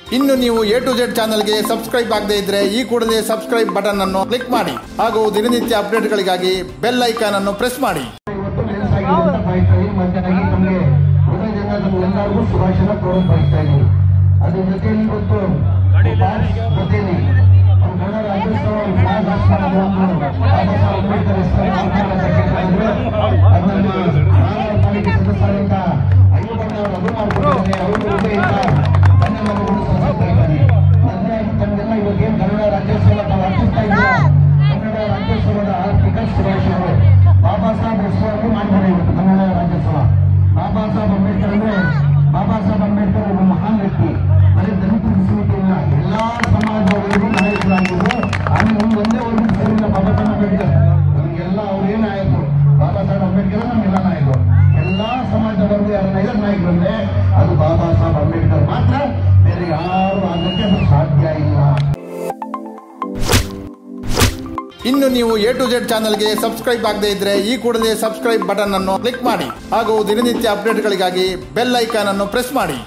ಇನ್ನು ನೀವು A to Z ಚಾನಲ್ಗೆ ಸಬ್ಸ್ಕ್ರೈಬ್ ಆಗದೇ ಇದ್ರೆ ಈ ಕೂಡಲೇ ಸಬ್ಸ್ಕ್ರೈಬ್ ಬಟನ್ ಅನ್ನು ಕ್ಲಿಕ್ ಮಾಡಿ ಹಾಗೂ ದಿನನಿತ್ಯ ಅಪ್ಡೇಟ್ಗಳಿಗಾಗಿ ಬೆಲ್ ಐಕಾನ್ ಅನ್ನು ಪ್ರೆಸ್ ಮಾಡಿ ಇವತ್ತು ರಿಲೀಸ್ ಆಗಿದೆ ಅಂತ ಬಯಸ್ತಾ ಇದ್ದೀನಿ ಮಧ್ಯಾಹ್ನ ನಮಗೆ ಹೃದಯದಿಂದ ನಮ್ಗೆಲ್ಲರಿಗೂ ಶುಭಾಶಯ ಕೋರಲು ಬಯಸ್ತಾ ಇದ್ದೀನಿ ಅದ್ರ ಜೊತೆಯಲ್ಲಿ ಇವತ್ತು ಜೊತೆಯಲ್ಲಿ ನಮ್ಮ ಕನ್ನಡ ರಾಜ್ಯೋತ್ಸವ ಫ್ಲಾಗ್ ಹಾಸ್ಟ್ ಮಾಡೋದು ಒಂದು ಬಾಬಾ ಸಾಹೇಬ್ ಅಂಬೇಡ್ಕರ್ ಹೆಸರಲ್ಲಿ ನಾಮಕರಣ ಕಟ್ಟಿದ್ರು. ಅದು ನಮ್ಮ ಮಹಾನಗರ ಪಾಲಿಕೆ ಸದಸ್ಯರಾದಂತ ಅಯ್ಯಪ್ಪಣ್ಣ ಅವರು ಅದು ಮಾಡ್ಕೊಂಡಿದ್ದಾರೆ ಅವರು ಹೃದಯದಿಂದ ಧನ್ಯವಾದಗಳು ಸಲ್ಲಿಸ್ತಾ ಇದ್ದಾರೆ ಮತ್ತೆ ತಮಗೆಲ್ಲ ಇವತ್ತೇನು ಕನ್ನಡ ರಾಜ್ಯೋತ್ಸವ ನಾವು ಆಚರಿಸ್ತಾ ಇದ್ದೀರಾ ಕನ್ನಡ ರಾಜ್ಯೋತ್ಸವದ ಆರ್ಥಿಕ ಶುಭಾಶಯಗಳು ಬಾಬಾ ಸಾಹೇಬ್ ಹೆಸರಲ್ಲಿ ಮಾಡ್ತಾರೆ ಇವತ್ತು ಕನ್ನಡ ರಾಜ್ಯೋತ್ಸವ ಬಾಬಾ ಸಾಹೇಬ್ ಅಂಬೇಡ್ಕರ್ ಅಂದ್ರೆ ಬಾಬಾ ಸಾಹೇಬ್ ಅಂಬೇಡ್ಕರ್ ಒಬ್ಬ ಮಹಾನ್ ವ್ಯಕ್ತಿ ಬರೀ ದಲಿತರ ಸೀಮಿತ ಇಲ್ಲ ಎಲ್ಲಾ ಸಮಾಜದವರಿಗೂ ನಾಯಕರಾಗಿದ್ರು ಆಮೇಲೆ ಒಂದು ಒಂದೇ ಒಂದು ಸೇರಿಲ್ಲ ಬಾಬಾ ಸಾಹೇಬ್ ಅಂಬೇಡ್ಕರ್ ನಮಗೆಲ್ಲ ಅವ್ರೇನು ಆಯ್ತು ಬಾಬಾ ಸಾಹೇಬ್ ಅಂಬೇಡ್ಕರ್ ನಮ್ಗೆಲ್ಲ ನಾಯಕರು ಎಲ್ಲಾ ಸಮಾಜದವರೆಗೂ ಯಾರನ್ನ ಇದ್ದಾರೆ ನಾಯಕರು ಅಂದ್ರೆ ಅದು ಬಾಬಾ ಸಾಹೇಬ್ ಅಂಬೇಡ್ಕರ್ ಮಾತ್ರ ಬೇರೆ ಯಾರು ಆಗಕ್ಕೆ ಅದು ಸಾಧ್ಯ ಇಲ್ಲ ಇನ್ನು ನೀವು ಎ ಟು ಜೆಡ್ ಚಾನಲ್ಗೆ ಸಬ್ಸ್ಕ್ರೈಬ್ ಆಗದೇ ಇದ್ರೆ ಈ ಕೂಡಲೇ ಸಬ್ಸ್ಕ್ರೈಬ್ ಬಟನ್ ಅನ್ನು ಕ್ಲಿಕ್ ಮಾಡಿ ಹಾಗೂ ದಿನನಿತ್ಯ ಅಪ್ಡೇಟ್ಗಳಿಗಾಗಿ ಬೆಲ್ ಐಕಾನ್ ಅನ್ನು ಪ್ರೆಸ್ ಮಾಡಿ